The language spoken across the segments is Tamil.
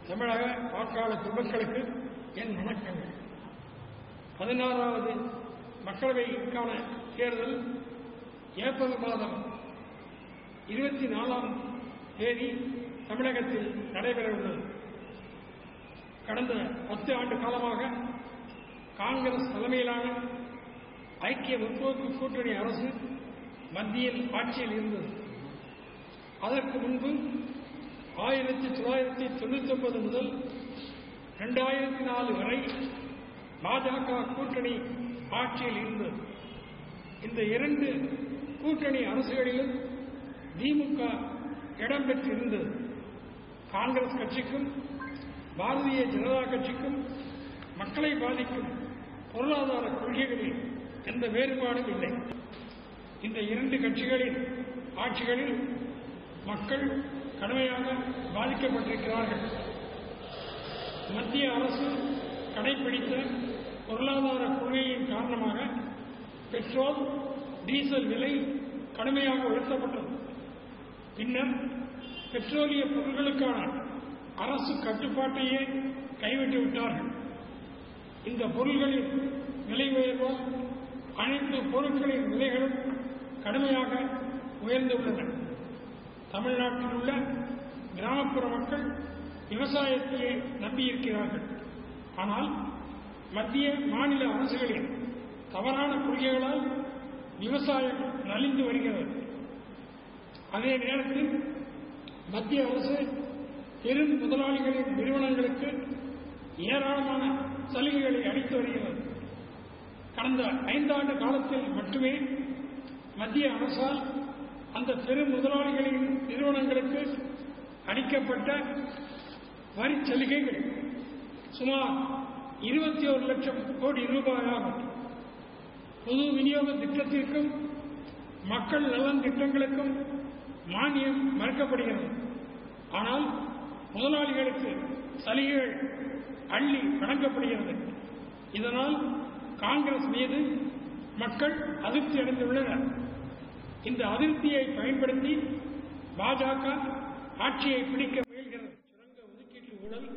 தமிழக வாக்காளர் பெருமக்களுக்கு என் வணக்கங்கள் பதினாறாவது மக்களவைக்கான தேர்தல் ஏப்ரல் மாதம் இருபத்தி நாலாம் தேதி தமிழகத்தில் நடைபெற உள்ளது கடந்த பத்து ஆண்டு காலமாக காங்கிரஸ் தலைமையிலான ஐக்கிய முற்போக்கு கூட்டணி அரசு மத்தியில் ஆட்சியில் இருந்தது அதற்கு முன்பு ஆயிரத்தி தொள்ளாயிரத்தி தொண்ணூத்தி ஒன்பது முதல் இரண்டாயிரத்தி நாலு வரை பாஜக கூட்டணி ஆட்சியில் இருந்தது இந்த இரண்டு கூட்டணி அரசுகளிலும் திமுக இடம்பெற்றிருந்தது காங்கிரஸ் கட்சிக்கும் பாரதிய ஜனதா கட்சிக்கும் மக்களை பாதிக்கும் பொருளாதார கொள்கைகளில் எந்த வேறுபாடும் இல்லை இந்த இரண்டு கட்சிகளின் ஆட்சிகளில் மக்கள் கடுமையாக பாதிக்கப்பட்டிருக்கிறார்கள் மத்திய அரசு கடைபிடித்த பொருளாதார கொள்கையின் காரணமாக பெட்ரோல் டீசல் விலை கடுமையாக உயர்த்தப்பட்டது பின்னர் பெட்ரோலிய பொருட்களுக்கான அரசு கட்டுப்பாட்டையே கைவிட்டு விட்டார்கள் இந்த பொருள்களின் விலை உயர்வால் அனைத்து பொருட்களின் விலைகளும் கடுமையாக உயர்ந்துள்ளன தமிழ்நாட்டில் உள்ள கிராமப்புற மக்கள் விவசாயத்தையே நம்பியிருக்கிறார்கள் ஆனால் மத்திய மாநில அரசுகளின் தவறான கொள்கைகளால் விவசாயம் நலிந்து வருகிறது அதே நேரத்தில் மத்திய அரசு பெரும் முதலாளிகளின் நிறுவனங்களுக்கு ஏராளமான சலுகைகளை அளித்து வருகிறது கடந்த ஐந்தாண்டு காலத்தில் மட்டுமே மத்திய அரசால் அந்த பெரும் முதலாளிகளின் நிறுவனங்களுக்கு அளிக்கப்பட்ட வரி சலுகைகள் சுமார் இருபத்தி ஒரு லட்சம் கோடி ரூபாயாகும் பொது விநியோக திட்டத்திற்கும் மக்கள் நலன் திட்டங்களுக்கும் மானியம் மறுக்கப்படுகிறது ஆனால் முதலாளிகளுக்கு சலுகைகள் அள்ளி வழங்கப்படுகிறது இதனால் காங்கிரஸ் மீது மக்கள் அதிருப்தி அடைந்துள்ளனர் இந்த அதிருப்தியை பயன்படுத்தி பாஜக ஆட்சியை பிடிக்க முயல்கிறது சுரங்க ஒதுக்கீட்டு ஊழல்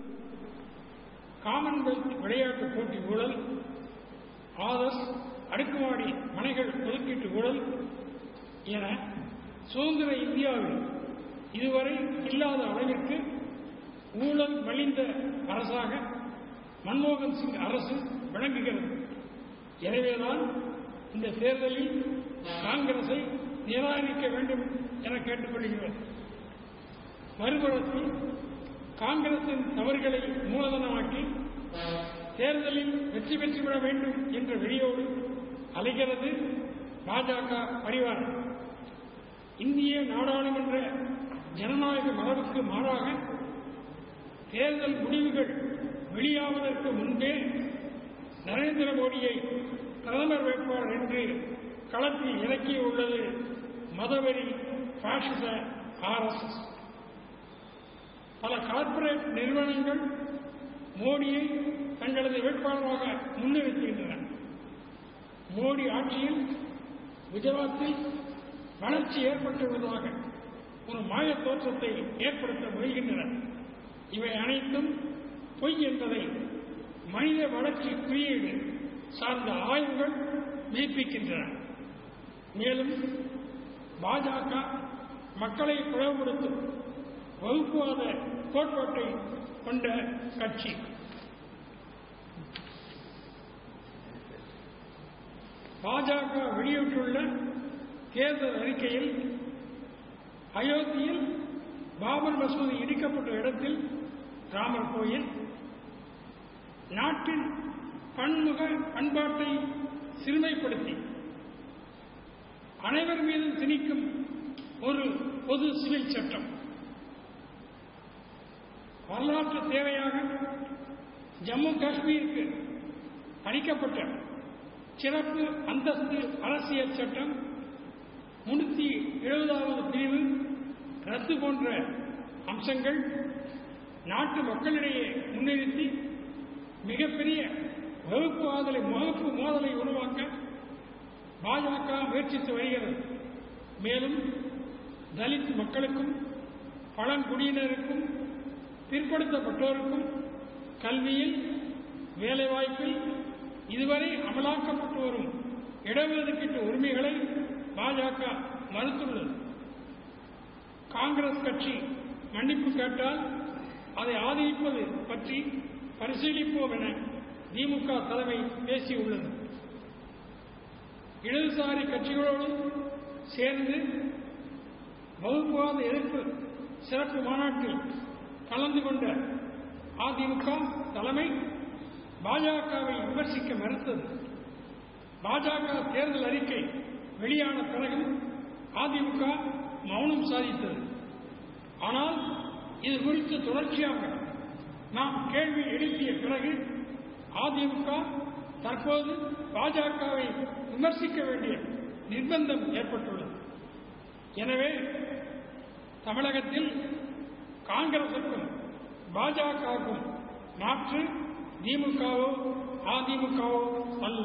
காமன்வெல்த் விளையாட்டு போட்டி ஊழல் ஆதர்ஸ் அடுக்குமாடி மனைகள் ஒதுக்கீட்டு ஊழல் என சுதந்திர இந்தியாவில் இதுவரை இல்லாத அளவிற்கு ஊழல் மலிந்த அரசாக மன்மோகன் சிங் அரசு விளங்குகிறது எனவேதான் இந்த தேர்தலில் காங்கிரஸை நிராகரிக்க வேண்டும் என கேட்டுக்கொள்கிறோம் மறுபுறத்தில் காங்கிரசின் தவறுகளை மூலதனமாக்கி தேர்தலில் வெற்றி பெற்றுவிட வேண்டும் என்ற வெறியோடு அலைகிறது பாஜக பரிவாரம் இந்திய நாடாளுமன்ற ஜனநாயக மரபுக்கு மாறாக தேர்தல் முடிவுகள் வெளியாவதற்கு முன்பே நரேந்திர மோடியை பிரதமர் வேட்பாளர் என்று களத்தில் இறக்கியுள்ளது மதவெறி பாசிச ஆர்எஸ்எஸ் பல கார்ப்பரேட் நிறுவனங்கள் மோடியை தங்களது வேட்பாளராக முன்னிறுத்துகின்றன மோடி ஆட்சியில் குஜராத்தில் வளர்ச்சி ஏற்பட்டுள்ளதாக ஒரு மாய தோற்றத்தை ஏற்படுத்த முயல்கின்றன இவை அனைத்தும் பொய் என்பதை மனித வளர்ச்சி குறியீடு சார்ந்த ஆய்வுகள் மெய்ப்பிக்கின்றன மேலும் பாஜக மக்களை பிளவுபடுத்தும் வகுப்புவாத கோட்பாட்டை கொண்ட கட்சி பாஜக வெளியிட்டுள்ள தேர்தல் அறிக்கையில் அயோத்தியில் பாபர் மசூதி இடிக்கப்பட்ட இடத்தில் ராமர் கோயில் நாட்டின் பன்முக பண்பாட்டை சிறுமைப்படுத்தி அனைவர் மீதும் திணிக்கும் ஒரு பொது சிவில் சட்டம் வரலாற்று தேவையாக ஜம்மு காஷ்மீருக்கு அளிக்கப்பட்ட சிறப்பு அந்தஸ்து அரசியல் சட்டம் முன்னூத்தி எழுபதாவது பிரிவு ரத்து போன்ற அம்சங்கள் நாட்டு மக்களிடையே முன்னிறுத்தி மிகப்பெரிய வகுப்பு ஆதலை வகுப்பு மோதலை உருவாக்க பாஜக முயற்சித்து வருகிறது மேலும் தலித் மக்களுக்கும் பழங்குடியினருக்கும் பிற்படுத்தப்பட்டோருக்கும் கல்வியில் வேலைவாய்ப்பில் இதுவரை அமலாக்கப்பட்டு வரும் இடஒதுக்கீட்டு உரிமைகளை பாஜக மறுத்துள்ளது காங்கிரஸ் கட்சி மன்னிப்பு கேட்டால் அதை ஆதரிப்பது பற்றி பரிசீலிப்போம் என திமுக தலைமை பேசியுள்ளது இடதுசாரி கட்சிகளோடு சேர்ந்து வகுப்புவாத எதிர்ப்பு சிறப்பு மாநாட்டில் கலந்து கொண்ட அதிமுக தலைமை பாஜகவை விமர்சிக்க மறுத்தது பாஜக தேர்தல் அறிக்கை வெளியான பிறகு அதிமுக மௌனம் சாதித்தது ஆனால் இது குறித்து தொடர்ச்சியாக நாம் கேள்வி எழுப்பிய பிறகு அதிமுக தற்போது பாஜகவை விமர்சிக்க வேண்டிய நிர்பந்தம் ஏற்பட்டுள்ளது எனவே தமிழகத்தில் காங்கிரசுக்கும் பாஜகவுக்கும் மாற்று திமுகவோ அதிமுகவோ அல்ல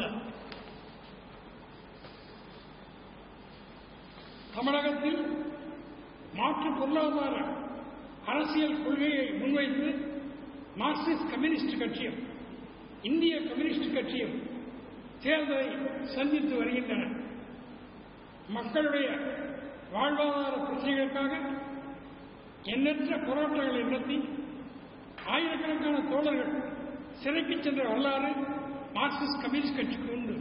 தமிழகத்தில் மாற்று பொருளாதார அரசியல் கொள்கையை முன்வைத்து மார்க்சிஸ்ட் கம்யூனிஸ்ட் கட்சியும் இந்திய கம்யூனிஸ்ட் கட்சியும் தேர்தலை சந்தித்து வருகின்றன மக்களுடைய வாழ்வாதார பிரச்சனைகளுக்காக எண்ணற்ற போராட்டங்களை நடத்தி ஆயிரக்கணக்கான தோழர்கள் சிறைக்கு சென்ற வரலாறு மார்க்சிஸ்ட் கம்யூனிஸ்ட் கட்சிக்கு உண்டு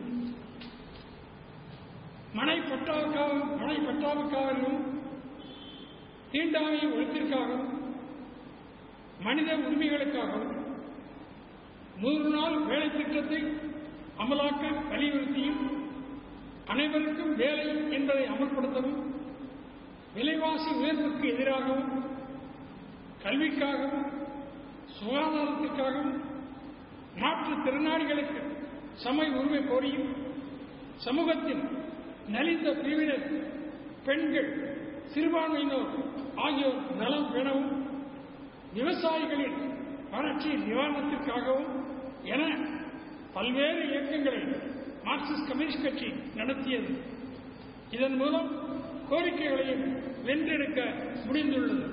மனை பட்டாவுக்காகவும் மனை பட்டாவுக்காகவும் தீண்டாமை ஒழிப்பிற்காகவும் மனித உரிமைகளுக்காகவும் நூறு நாள் வேலை திட்டத்தை அமலாக்க வலியுறுத்தியும் அனைவருக்கும் வேலை என்பதை அமல்படுத்தவும் விலைவாசி உயர்வுக்கு எதிராகவும் கல்விக்காகவும் சுகாதாரத்திற்காகவும் மாற்றுத் திறனாளிகளுக்கு சமய உரிமை கோரியும் சமூகத்தின் நலிந்த பிரிவினர் பெண்கள் சிறுபான்மையினர் ஆகியோர் நலம் பெறவும் விவசாயிகளின் வறட்சி நிவாரணத்திற்காகவும் என பல்வேறு இயக்கங்களை மார்க்சிஸ்ட் கம்யூனிஸ்ட் கட்சி நடத்தியது இதன் மூலம் கோரிக்கைகளையும் வென்றெடுக்க முடிந்துள்ளது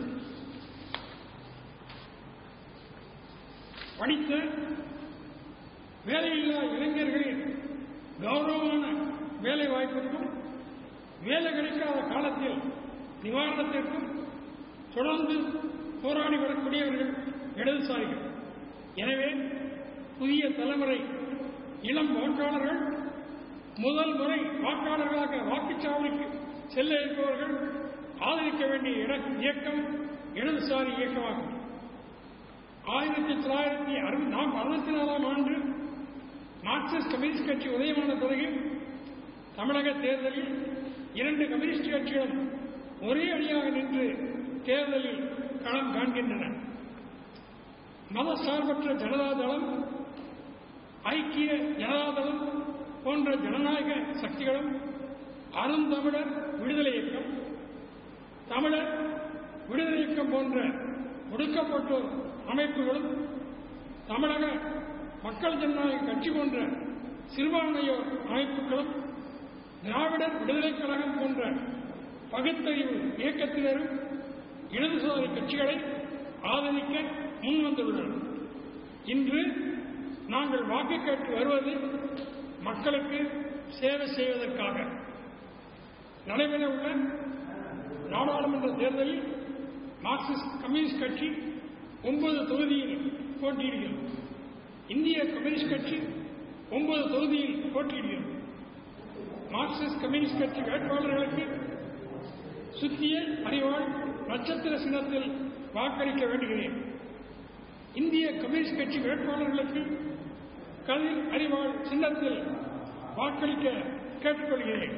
படித்த வேலையில்லா இளைஞர்களின் கௌரவமான வேலை வாய்ப்பிற்கும் வேலை கிடைக்காத காலத்தில் நிவாரணத்திற்கும் தொடர்ந்து போராடி வரக்கூடியவர்கள் இடதுசாரிகள் எனவே புதிய தலைமுறை இளம் வாக்காளர்கள் முதல் முறை வாக்காளர்களாக வாக்குச்சாவடிக்கு செல்ல இருப்பவர்கள் ஆதரிக்க வேண்டிய இட- இயக்கம் இடதுசாரி இயக்கமாகும் ஆயிரத்தி தொள்ளாயிரத்தி அறுபத்தி நாம் அறுபத்தி நாலாம் ஆண்டு மார்க்சிஸ்ட் கம்யூனிஸ்ட் கட்சி உதயமான பிறகு தமிழக தேர்தலில் இரண்டு கம்யூனிஸ்ட் கட்சிகளும் ஒரே அணியாக நின்று தேர்தலில் களம் காண்கின்றன மதசார்பற்ற ஜனதாதளம் ஐக்கிய ஜனதாதளம் போன்ற ஜனநாயக சக்திகளும் அருந்தமிழர் விடுதலை இயக்கம் தமிழர் விடுதலை இயக்கம் போன்ற ஒடுக்கப்பட்டோர் அமைப்புகளும் தமிழக மக்கள் ஜனநாயக கட்சி போன்ற சிறுபான்மையோர் அமைப்புகளும் திராவிடர் விடுதலைக் கழகம் போன்ற பகுத்தறிவு இயக்கத்தினரும் இடதுசாரி கட்சிகளை ஆதரிக்க முன்வந்துள்ளனர் இன்று நாங்கள் வாக்கு கேட்டு வருவது மக்களுக்கு சேவை செய்வதற்காக நடைபெற உள்ள நாடாளுமன்ற தேர்தலில் மார்க்சிஸ்ட் கம்யூனிஸ்ட் கட்சி ஒன்பது தொகுதியில் போட்டியிடுகிறது இந்திய கம்யூனிஸ்ட் கட்சி ஒன்பது தொகுதியில் போட்டியிடுகிறது மார்க்சிஸ்ட் கம்யூனிஸ்ட் கட்சி வேட்பாளர்களுக்கு சுத்திய அறிவாள் நட்சத்திர சின்னத்தில் வாக்களிக்க வேண்டுகிறேன் இந்திய கம்யூனிஸ்ட் கட்சி வேட்பாளர்களுக்கு கதிர் அறிவாள் சின்னத்தில் வாக்களிக்க கேட்டுக்கொள்கிறேன்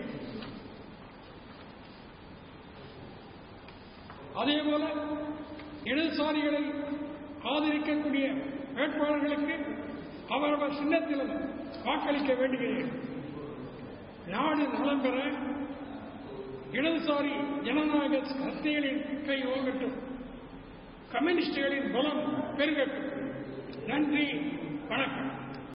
அதேபோல இடதுசாரிகளை ஆதரிக்கக்கூடிய வேட்பாளர்களுக்கு அவரவர் சின்னத்திலும் வாக்களிக்க வேண்டுகிறேன் நாடு நலம் பெற இடதுசாரி ஜனநாயக சக்திகளின் கை ஓங்கட்டும் கம்யூனிஸ்டுகளின் பலம் பெருகட்டும் நன்றி வணக்கம்